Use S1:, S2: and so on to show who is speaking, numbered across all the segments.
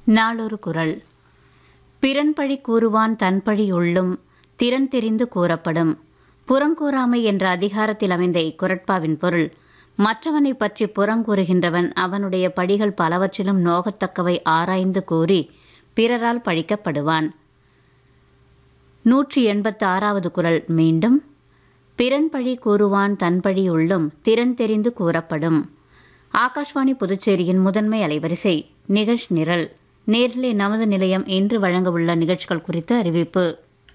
S1: நாளொரு குரல் பிறன்பழி கூறுவான் தன்பழி உள்ளும் திறன் தெரிந்து கூறப்படும் புறங்கூறாமை என்ற அதிகாரத்தில் அமைந்த இக்குரட்பாவின் பொருள் மற்றவனை பற்றி புறங்கூறுகின்றவன் அவனுடைய படிகள் பலவற்றிலும் நோகத்தக்கவை ஆராய்ந்து கூறி பிறரால் பழிக்கப்படுவான் நூற்றி எண்பத்து ஆறாவது குரல் மீண்டும் பிறன்பழி கூறுவான் தன்பழி உள்ளும் திறன் தெரிந்து கூறப்படும் ஆகாஷ்வாணி புதுச்சேரியின் முதன்மை அலைவரிசை நிகழ்ச் நிரல் நேரிலே நமது நிலையம் இன்று வழங்கவுள்ள நிகழ்ச்சிகள் குறித்த அறிவிப்பு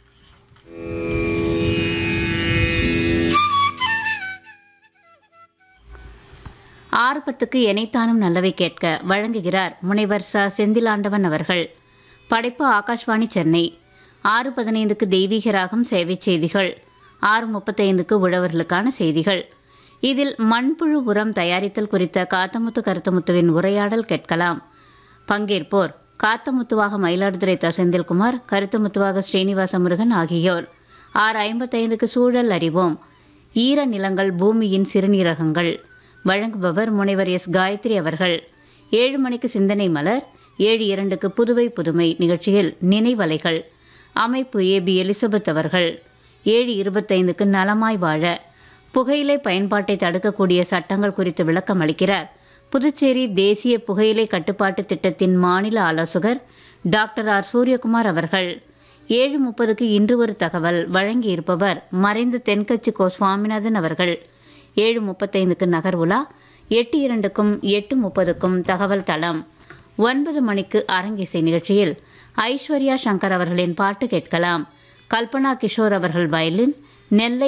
S1: ஆறு பத்துக்கு எனைத்தானும் நல்லவை கேட்க வழங்குகிறார் முனைவர் ச செந்திலாண்டவன் அவர்கள் படைப்பு ஆகாஷ்வாணி சென்னை ஆறு பதினைந்துக்கு தெய்வீக ராகம் சேவை செய்திகள் ஆறு முப்பத்தைந்துக்கு உழவர்களுக்கான செய்திகள் இதில் மண்புழு உரம் தயாரித்தல் குறித்த காத்தமுத்து கருத்தமுத்துவின் உரையாடல் கேட்கலாம் பங்கேற்போர் காத்தமுத்துவாக மயிலாடுதுறை த செந்தில்குமார் கருத்துமுத்துவாக ஸ்ரீனிவாச முருகன் ஆகியோர் ஆறு ஐம்பத்தைந்துக்கு சூழல் அறிவோம் ஈர நிலங்கள் பூமியின் சிறுநீரகங்கள் வழங்குபவர் முனைவர் எஸ் காயத்ரி அவர்கள் ஏழு மணிக்கு சிந்தனை மலர் ஏழு இரண்டுக்கு புதுவை புதுமை நிகழ்ச்சியில் நினைவலைகள் அமைப்பு ஏ பி எலிசபெத் அவர்கள் ஏழு இருபத்தைந்துக்கு நலமாய் வாழ புகையிலை பயன்பாட்டை தடுக்கக்கூடிய சட்டங்கள் குறித்து விளக்கம் அளிக்கிறார் புதுச்சேரி தேசிய புகையிலை கட்டுப்பாட்டு திட்டத்தின் மாநில ஆலோசகர் டாக்டர் ஆர் சூரியகுமார் அவர்கள் ஏழு முப்பதுக்கு இன்று ஒரு தகவல் வழங்கியிருப்பவர் மறைந்த தென்கட்சி கோ சுவாமிநாதன் அவர்கள் ஏழு முப்பத்தைந்துக்கு நகர் உலா எட்டு இரண்டுக்கும் எட்டு முப்பதுக்கும் தகவல் தளம் ஒன்பது மணிக்கு அரங்கிசை நிகழ்ச்சியில் ஐஸ்வர்யா சங்கர் அவர்களின் பாட்டு கேட்கலாம் கல்பனா கிஷோர் அவர்கள் வயலின் நெல்லை